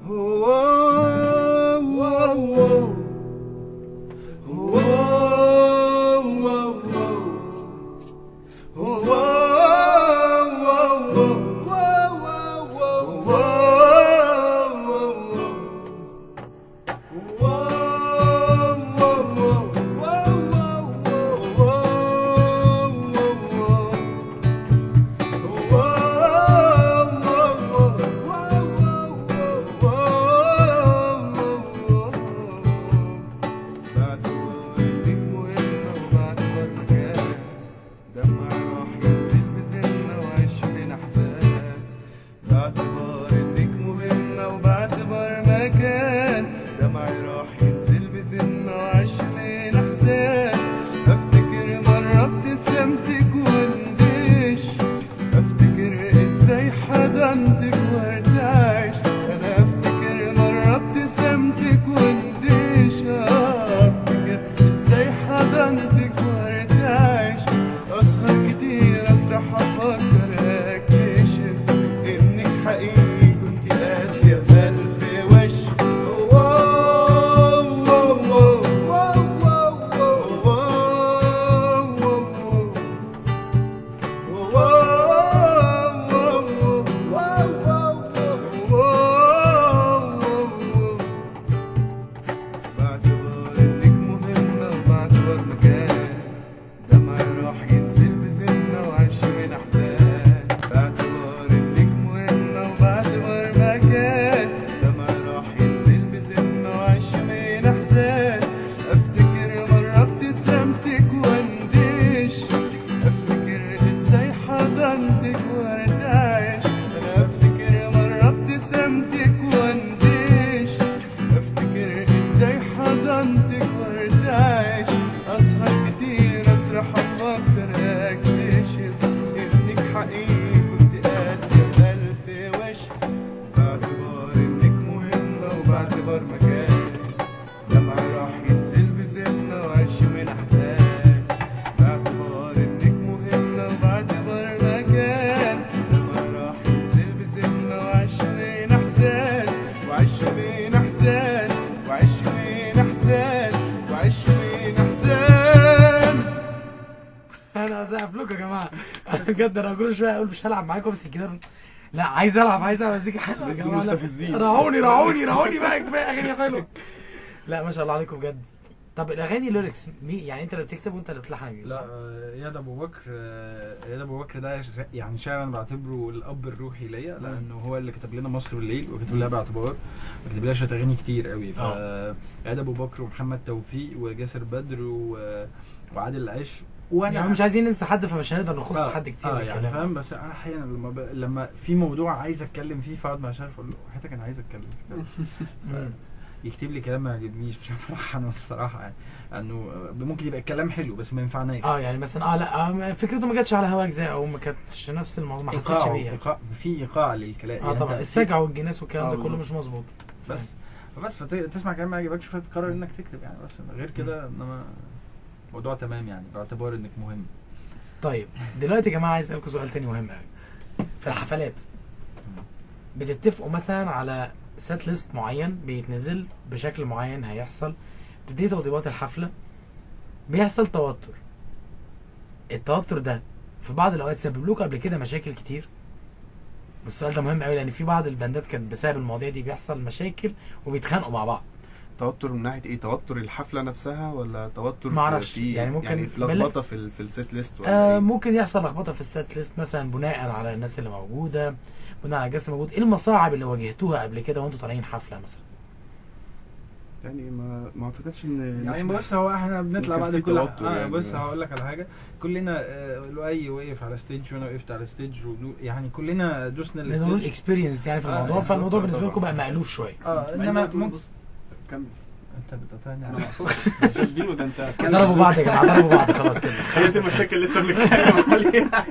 باعتبار انك مهمة وباعتبار مكان دمعي راح ينزل بذمة وعيش من احزان باعتبار انك مهمة وباعتبار مكان دمعي راح ينزل بذمة وعيش من احزان افتكر مرة ابتسامتك وانديش افتكر ازاي حضنتك وارتعش انا افتكر مرة ابتسامتك وانديش افتكر ازاي حضنتك وارتعش اسهر كتير اسرح افكر اكتشف انك حقيقي كنت قاسية بألف وش واو واو واو واو واو واو باعتبار انك مهمة وباعتبار مكان دمعي راح ينزل بذمة وعيش من احزان باعتبار انك مهمة وباعتبار مكان دمعي راح ينزل بذمة وعيش من احزان افتكر مرة ابتسامتك وانديش افتكر ازاي حضنتك وارتعش انا افتكر مرة ابتسامتك وانديش افتكر ازاي حضنتك وارتعش اسهر كتير اسرح افكر اكتشف انك حقيقي كنت قاسية بألف وش باعتبار انك مهمة وباعتبار مكان دمعي راح ينزل بذمة وعيش من احزان باعتبار انك مهمة وباعتبار مكان دمعي راح ينزل بذمة وعيش من احزان وعيش من احزان وعيش من احزان وعيش من احزان انا هسقف لكم يا جماعه انا بجد انا كل شويه اقول مش هلعب معاكم بس كده لا عايز العب عايز العب مزيكا حلوه يا بس دول جماعه لا. مستفزين. راعوني راعوني راعوني بقى كفايه اغاني حلوه لا ما شاء الله عليكم بجد طب الاغاني ليركس مين يعني انت اللي بتكتب وانت اللي بتلحن لا آه، اياد ابو بكر آه، اياد ابو بكر ده ش- يعني شاعر انا بعتبره الاب الروحي ليا لانه هو اللي كتب لنا مصر والليل وكتب لها باعتبار وكتب لها شويه اغاني كتير قوي ف اياد ابو بكر ومحمد توفيق وجاسر بدر و... وعادل العش وانا يعني مش عايزين ننسى حد فمش هنقدر نخص آه، حد كتير اه بالكلام. يعني فاهم بس انا احيانا لما ب... لما في موضوع عايز اتكلم فيه فاقعد مع شرف اقول له حياتك انا عايز اتكلم في كذا مم. يكتب لي كلام ما يعجبنيش مش عارف الحنه الصراحه يعني انه ممكن يبقى الكلام حلو بس ما ينفعناش اه يعني مثلا اه لا آه فكرته ما جاتش على هواك زي او ما كانتش نفس الموضوع ما حسيتش إيقاع بيها إيقاع في ايقاع للكلام اه يعني طبعا أنت السجع والجناس والكلام آه، ده كله بالظبط. مش مظبوط بس بس فتسمع كلام ما يعجبكش فتقرر انك تكتب يعني بس غير كده انما الموضوع تمام يعني باعتبار انك مهم طيب دلوقتي يا جماعه عايز اسالكم سؤال تاني مهم قوي في الحفلات بتتفقوا مثلا على سيت ليست معين بيتنزل بشكل معين هيحصل تبتدي توضيبات الحفله بيحصل توتر التوتر ده في بعض الاوقات سبب لكم قبل كده مشاكل كتير السؤال ده مهم قوي لان في بعض البندات كانت بسبب المواضيع دي بيحصل مشاكل وبيتخانقوا مع بعض توتر من ناحيه ايه توتر الحفله نفسها ولا توتر ما أعرفش. في يعني ممكن يعني في بل- لخبطه في ال- في السيت ليست ولا آه ايه ممكن يحصل لخبطه في السيت ليست مثلا بناء على الناس اللي موجوده بناء على الجست موجود ايه المصاعب اللي واجهتوها قبل كده وانتوا طالعين حفله مثلا يعني ما ما اعتقدش ان يعني بص هو احنا بنطلع كان بعد في كل توتر اه يعني. بص هقول لك على حاجه كلنا آه، لؤي وقف على ستيج وانا وقفت على ستيج ونو- يعني كلنا دوسنا لان نقول الستيج اكسبيرينس يعني في آه، الموضوع بالظبط، فالموضوع آه، بالنسبه طبعا. لكم بقى مألوف شويه اه عايز انما أقول ممكن بص كمل انت بتقطعني انا مقصود بس زبيلو ده انت ضربوا بعض يا جماعه ضربوا بعض خلاص كده خليت المشاكل لسه بنتكلم عليها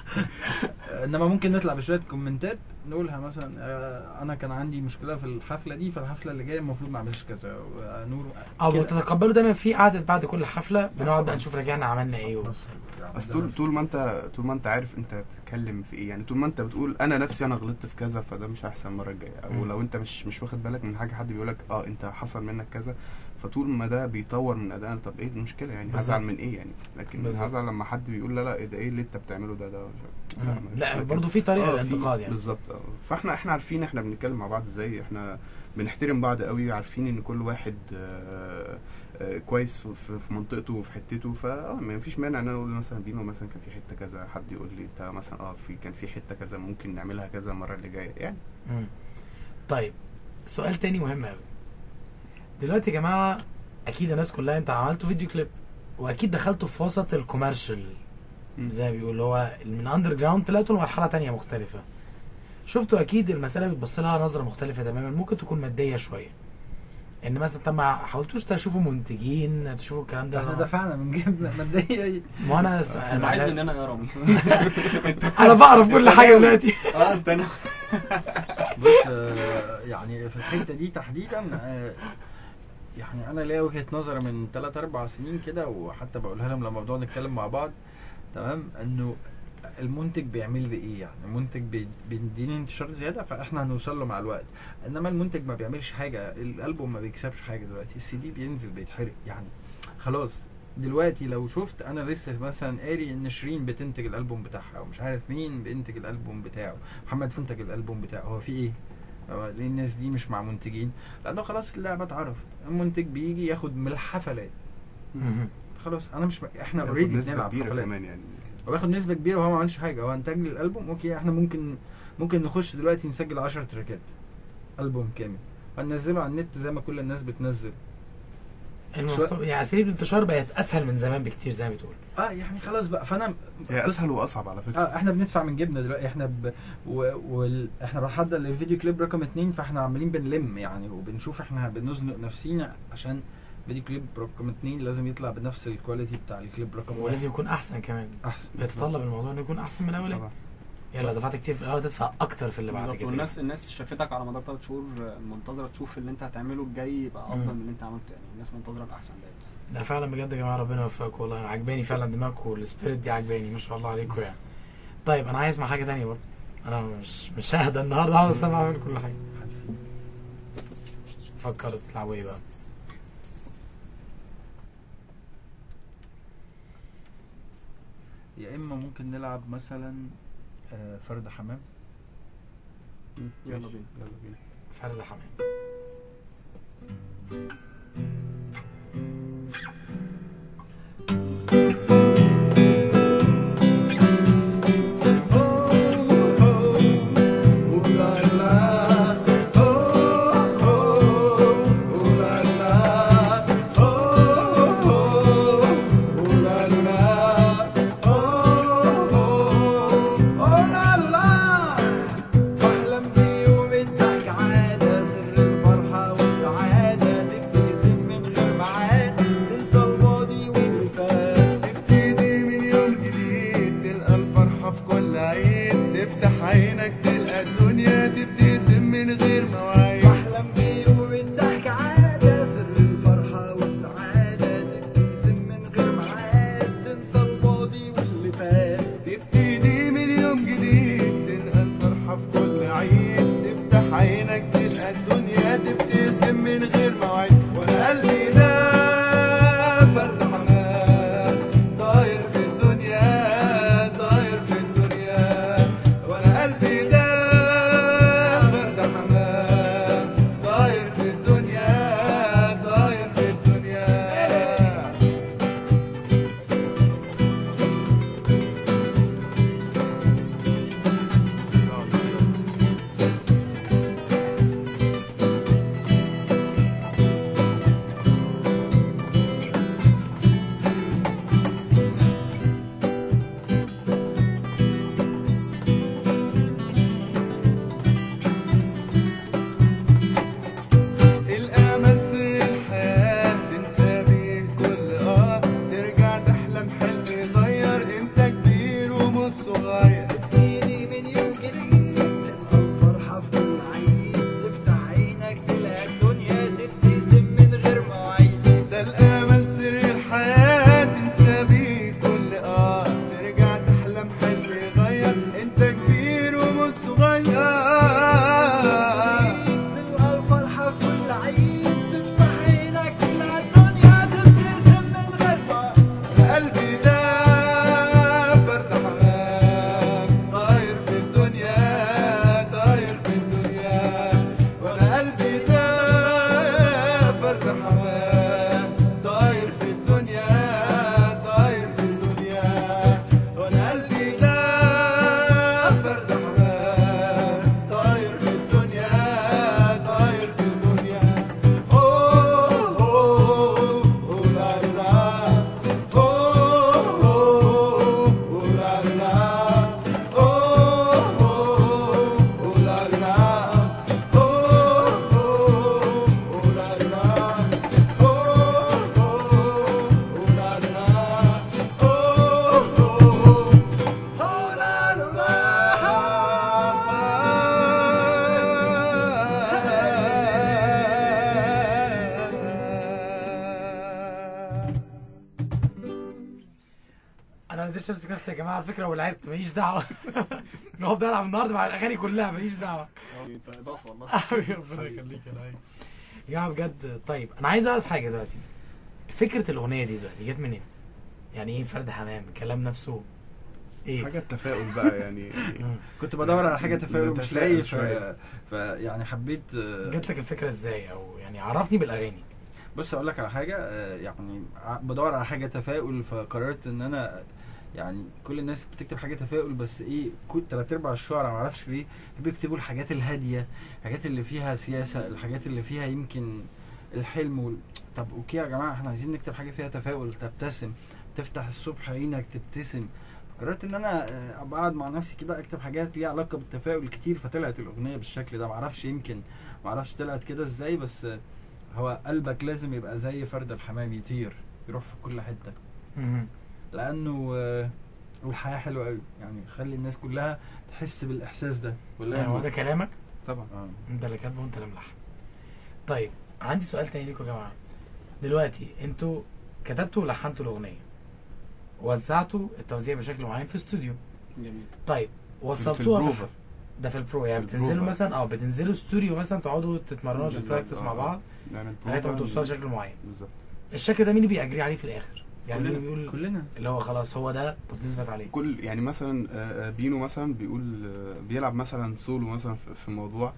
انما ممكن نطلع بشويه كومنتات نقولها مثلا آه، انا كان عندي مشكله في الحفله دي فالحفله اللي جايه المفروض ما اعملش كذا آه، نور او كده. بتتقبلوا دايما في قعده بعد كل حفله بنقعد بقى نشوف رجعنا عملنا ايه و... بس يعني بس ده طول بس. طول ما انت طول ما انت عارف انت بتتكلم في ايه يعني طول ما انت بتقول انا نفسي انا غلطت في كذا فده مش هيحصل المره الجايه او مم. لو انت مش مش واخد بالك من حاجه حد بيقول لك اه انت حصل منك كذا فطول ما ده بيطور من ادائنا طب ايه المشكله يعني بالظبط. هزعل من ايه يعني لكن بالظبط. هزعل لما حد بيقول لا لا ايه ده ايه اللي انت بتعمله ده ده مش- مم. مش- لا لكن- برضه في طريقه آه، في- للانتقاد يعني بالظبط اه فاحنا احنا عارفين احنا بنتكلم مع بعض ازاي احنا بنحترم بعض قوي عارفين ان كل واحد آه، آه، كويس في- في في منطقته وفي حتته فاه ما فيش مانع ان انا اقول مثلا بينو مثلا كان في حته كذا حد يقول لي انت مثلا اه في كان في حته كذا ممكن نعملها كذا المره اللي جايه يعني مم. طيب سؤال تاني مهم قوي دلوقتي يا جماعه اكيد الناس كلها انت عملتوا فيديو كليب واكيد دخلتوا في وسط الكوميرشال مم. زي ما بيقول اللي هو من اندر جراوند طلعتوا لمرحله تانية مختلفه شفتوا اكيد المساله بتبص لها نظره مختلفه تماما ممكن تكون ماديه شويه ان مثلا طب ما حاولتوش تشوفوا منتجين تشوفوا الكلام ده احنا دفعنا من جيبنا ماديه ما انا س... انت عايز مننا يا رامي انا بعرف كل حاجه دلوقتي اه انت انا بص آه، يعني في الحته دي تحديدا آه، يعني انا ليا وجهه نظر من 3 4 سنين كده وحتى بقولها لهم لما بنقعد نتكلم مع بعض تمام انه المنتج بيعمل لي ايه يعني المنتج بي- بيديني انتشار زياده فاحنا هنوصل له مع الوقت انما المنتج ما بيعملش حاجه الالبوم ما بيكسبش حاجه دلوقتي السي دي بينزل بيتحرق يعني خلاص دلوقتي لو شفت انا لسه مثلا قاري ان شيرين بتنتج الالبوم بتاعها ومش عارف مين بينتج الالبوم بتاعه محمد فنتج الالبوم بتاعه هو في ايه هو ليه الناس دي مش مع منتجين لانه خلاص اللعبه اتعرفت المنتج بيجي ياخد من الحفلات مهم. خلاص انا مش احنا بياخد اوريدي نسبه بنلعب كبيره حفلات كمان يعني هو بياخد نسبه كبيره وهو ما عملش حاجه هو انتج لي الالبوم اوكي احنا ممكن ممكن نخش دلوقتي نسجل 10 تراكات البوم كامل وننزله على النت زي ما كل الناس بتنزل المفروض يعني اساليب الانتشار بقت اسهل من زمان بكتير زي ما بتقول اه يعني خلاص بقى فانا هي قصة- اسهل واصعب على فكره اه احنا بندفع من جيبنا دلوقتي احنا ب... و... وال... احنا بنحضر للفيديو كليب رقم اتنين فاحنا عمالين بنلم يعني وبنشوف احنا بنزنق نفسينا عشان فيديو كليب رقم اتنين لازم يطلع بنفس الكواليتي بتاع الكليب رقم واحد ولازم يكون احسن كمان احسن بيتطلب الموضوع انه يكون احسن من الاول طبعا يلا دفعت كتير في الاول تدفع اكتر في اللي بعد بالظبط كده والناس الناس شافتك على مدار ثلاث شهور منتظره تشوف اللي انت هتعمله الجاي يبقى افضل مم. من اللي انت عملته يعني الناس منتظره الاحسن دايما ده فعلا بجد يا جماعه ربنا يوفقكم والله عجباني فعلا دماغكم والسبيريت دي عجباني ما شاء الله عليكم يعني طيب انا عايز اسمع حاجه تانية برضه انا مش مش ههدى النهارده هقعد اسمع من كل حاجه فكرت تلعبوا ايه بقى يا اما ممكن نلعب مثلا آه، فرد حمام مم. يلا ماشي. بينا. يلا بينا فرد حمام بحلم بيوم الضحك عادة سر الفرحة والسعادة تبتسم من غير ميعاد تنسى الماضي واللي فات تبتدي من يوم جديد تلقى الفرحة في كل عين تفتح عينك تلقى الدنيا تبتسم من غير مواعيد بحلم بيوم الضحك عادة سر الفرحة والسعادة تبتسم من غير ميعاد تنسى الماضي واللي فات تبتدي من يوم جديد تلقى الفرحة في كل عيد تفتح عينك تلقى الدنيا تبتسم من غير مواعيد وانا قلبي ده فرد حمام طاير في الدنيا طاير في الدنيا وانا قلبي ده فرد حمام طاير في الدنيا طاير في الدنيا قدرتش امسك نفسي يا جماعه على فكره ولعبت ماليش دعوه انا هفضل العب النهارده مع الاغاني كلها ماليش دعوه انت اضافه والله حبيبي ربنا يخليك يا لؤي يا جماعه بجد طيب انا عايز اعرف حاجه دلوقتي فكره الاغنيه دي دلوقتي جت منين؟ يعني ايه فرد حمام الكلام نفسه ايه؟ حاجه التفاؤل بقى يعني مم. كنت بدور على حاجه تفاؤل مش نتفائل لاقي ف... شوية. ف يعني حبيت آه، جات لك الفكره ازاي او يعني عرفني بالاغاني بص اقول لك على حاجه آه، يعني ع- بدور على حاجه تفاؤل فقررت ان انا يعني كل الناس بتكتب حاجه تفاؤل بس ايه كل تلات ارباع الشعراء ما اعرفش ليه بيكتبوا الحاجات الهاديه الحاجات اللي فيها سياسه الحاجات اللي فيها يمكن الحلم وال... طب اوكي يا جماعه احنا عايزين نكتب حاجه فيها تفاؤل تبتسم تفتح الصبح عينك تبتسم قررت ان انا آه، ابقى قاعد مع نفسي كده اكتب حاجات ليها علاقه بالتفاؤل كتير فطلعت الاغنيه بالشكل ده معرفش يمكن معرفش طلعت كده ازاي بس آه، هو قلبك لازم يبقى زي فرد الحمام يطير يروح في كل حته مم. لانه آه، الحياه حلوه قوي يعني خلي الناس كلها تحس بالاحساس ده ولا هو ده كلامك طبعا آه. انت اللي كاتبه وانت اللي ملحن طيب عندي سؤال تاني ليكم يا جماعه دلوقتي انتوا كتبتوا ولحنتوا الاغنيه وزعتوا التوزيع بشكل معين في استوديو جميل طيب في وصلتوها في البروفا. الحفل. ده في البرو يعني في بتنزلوا البروفا. مثلا اه بتنزلوا استوديو مثلا تقعدوا تتمرنوا بالظبط، تبراكتس مع آه. بعض نعمل لغايه ما بروفا توصلوا لشكل معين بالظبط الشكل ده مين اللي بيأجري عليه في الاخر؟ يعني مين كلنا اللي بيقول كلنا اللي هو خلاص هو ده طب نثبت عليه كل يعني مثلا آه، آه، بينو مثلا بيقول آه، بيلعب مثلا سولو مثلا في في موضوع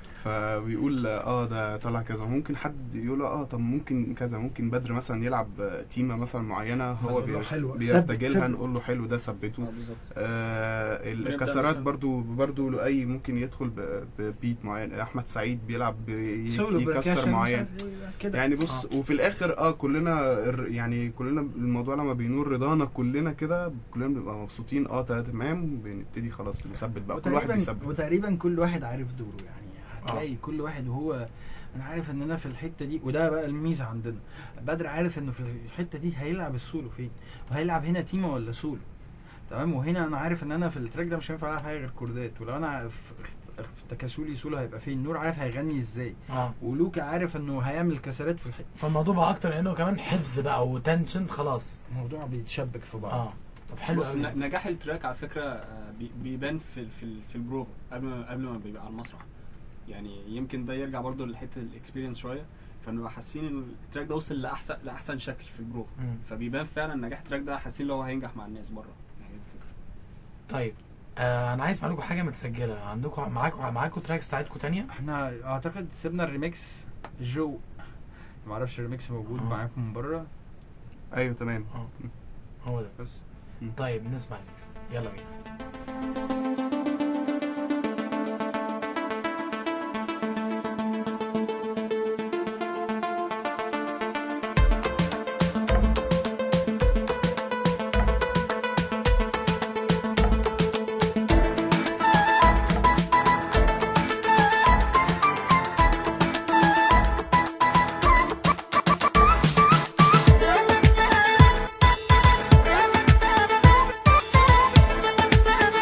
فبيقول اه ده طلع كذا ممكن حد يقول له اه طب ممكن كذا ممكن بدر مثلا يلعب آه، تيمه مثلا معينه هو نقول له بي- حلوة. بيرتجلها ثبت. نقول له حلو ده ثبته اه بالظبط آه ونبدأ الكسرات مثلا- برضو برضو لؤي ممكن يدخل ب- ببيت معين احمد سعيد بيلعب بي- سولو يكسر بركاشن، معين مش عارف إيه، كده يعني بص آه. وفي الاخر اه كلنا الر- يعني كلنا الموضوع لما بينور رضانا كلنا كده كلنا بنبقى مبسوطين اه تا- تمام بنبتدي خلاص نثبت بقى كل واحد وتقريباً- بيثبت وتقريبا كل واحد عارف دوره يعني هتلاقي كل واحد وهو انا عارف ان انا في الحته دي وده بقى الميزه عندنا بدر عارف انه في الحته دي هيلعب السولو فين وهيلعب هنا تيمه ولا سولو تمام وهنا انا عارف ان انا في التراك ده مش هينفع العب حاجه غير كوردات ولو انا في في تكاسولي سولو هيبقى فين نور عارف هيغني ازاي اه ولوكا عارف انه هيعمل كسرات في الحته فالموضوع بقى اكتر انه كمان حفظ بقى وتنشن خلاص الموضوع بيتشبك في بعض اه طب حلو بص قوي ن- نجاح التراك على فكره آه، بي- بيبان في في ال- في البروفا قبل ما قبل ما بيبقى على المسرح يعني يمكن ده يرجع برضو لحته الاكسبيرينس شويه فبنبقى حاسين ان التراك ده وصل لاحسن لاحسن شكل في البروفا مم. فبيبان فعلا نجاح التراك ده حاسين ان هو هينجح مع الناس بره يعني دي الفكرة. طيب آه انا عايز اسمع لكم حاجه متسجله عندكم معاكم معاكم تراكس بتاعتكم تانية احنا اعتقد سيبنا الريميكس جو معرفش الريميكس موجود آه. معاكم من بره ايوه تمام اه هو ده بس طيب نسمع الميكس يلا بينا Thank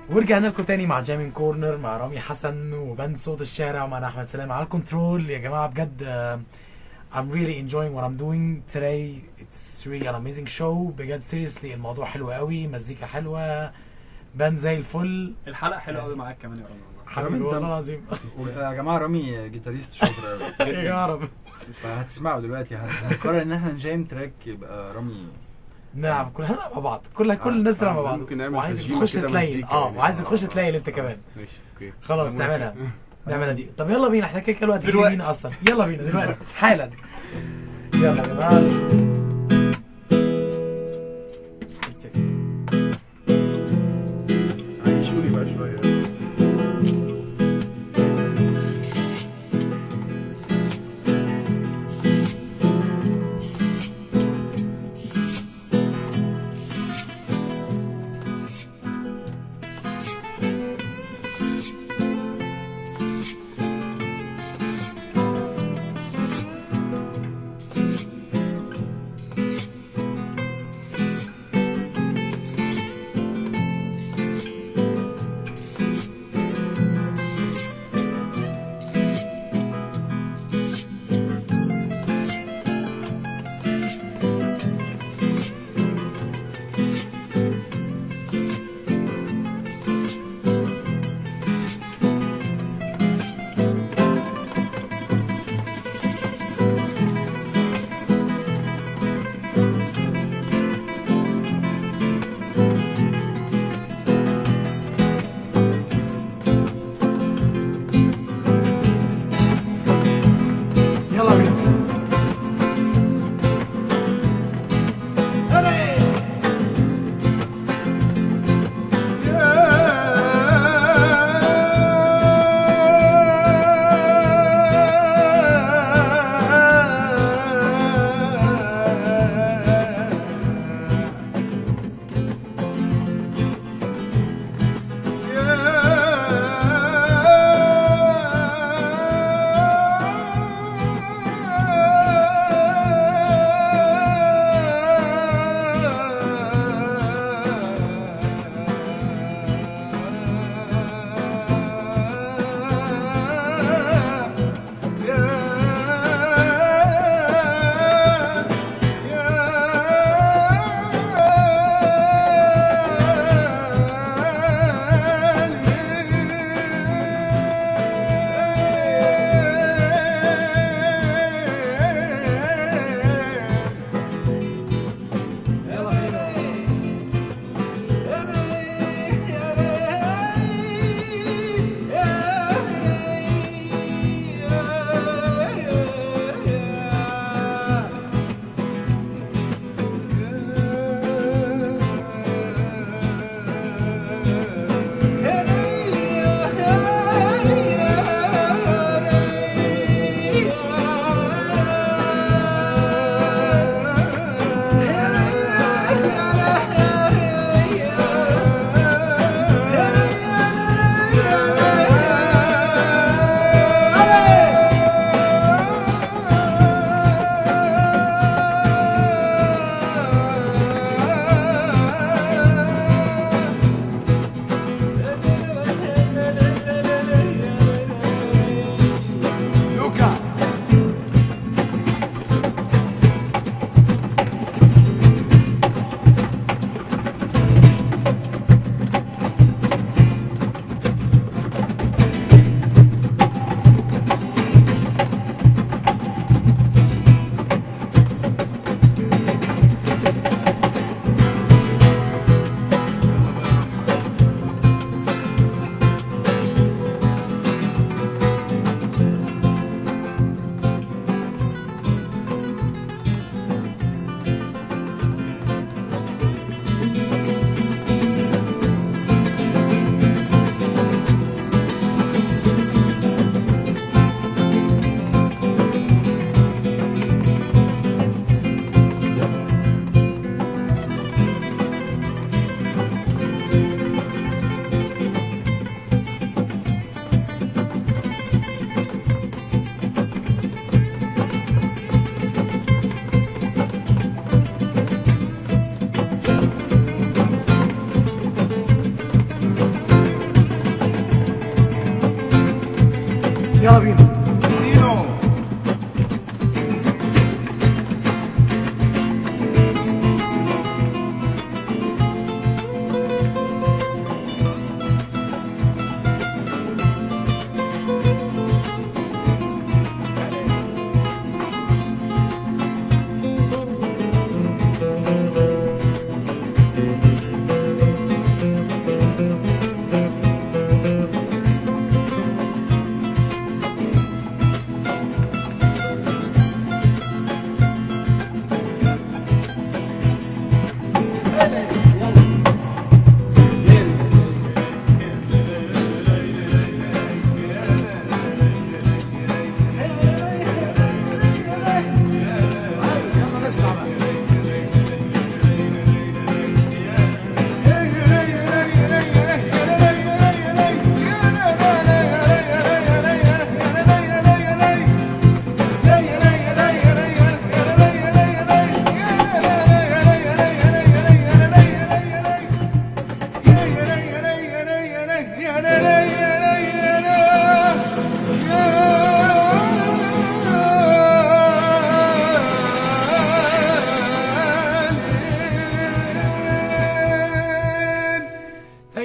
ورجعنا لكم تاني مع جيمين كورنر مع رامي حسن وبند صوت الشارع ومع احمد سلام على الكنترول يا جماعه بجد uh, I'm really enjoying what I'm doing today it's really an amazing show بجد seriously الموضوع حلو قوي مزيكا حلوه باند زي الفل الحلقه حلوه قوي معاك كمان يا رامي والله. حبيبي انت- والله العظيم يا جماعه رامي جيتاريست شاطر قوي يا رب فهتسمعوا دلوقتي هنقرر ان احنا نجايم تراك يبقى رامي نلعب كلنا نلعب مع بعض كل كل الناس تلعب مع بعض ممكن نعمل وعايزك تسجيلة تخش كده تليل مزيكا اه يعني. وعايزك تخش آه، تليل انت خلاص، كمان ماشي اوكي خلاص أنا موافق. نعملها نعملها دي طب يلا بينا احنا كده كده الوقت دلوقتي. بينا اصلا يلا بينا دلوقتي حالا يلا يا جماعه عيشوني بقى شويه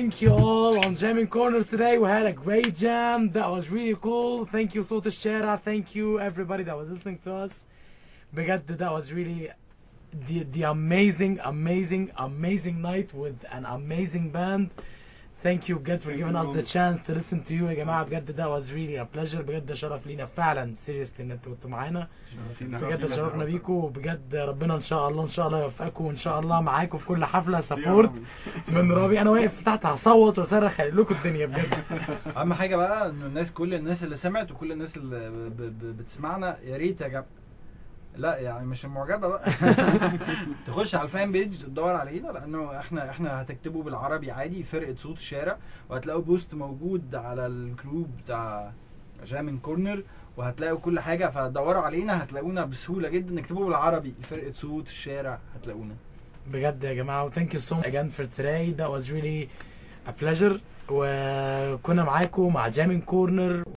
thank you all on Jamming Corner today. We had a great jam. That was really cool. Thank you صوت الشارع. Thank you everybody that was listening to us. بجد that was really the, the amazing, amazing, amazing night with an amazing band. Thank you بجد for giving us the chance to listen to you يا جماعة بجد that was really a pleasure بجد شرف لينا فعلا seriously ان انتوا كنتوا معانا بجد شرفنا بيكم وبجد ربنا ان شاء الله ان شاء الله يوفقكم وان شاء الله معاكم في كل حفلة سبورت من رابي انا واقف تحت هصوت واصرخ خلي لكم الدنيا بجد اهم حاجه بقى انه الناس كل الناس اللي سمعت وكل الناس اللي ب- ب- بتسمعنا يا ريت يا جماعه لا يعني مش المعجبه بقى تخش على الفان بيج تدور علينا لانه احنا احنا هتكتبوا بالعربي عادي فرقه صوت الشارع وهتلاقوا بوست موجود على الجروب بتاع جامين كورنر وهتلاقوا كل حاجه فدوروا علينا هتلاقونا بسهوله جدا اكتبوا بالعربي فرقه صوت الشارع هتلاقونا بجد يا جماعة thank you so much again for today that was really a pleasure وكنا معاكم مع جامين كورنر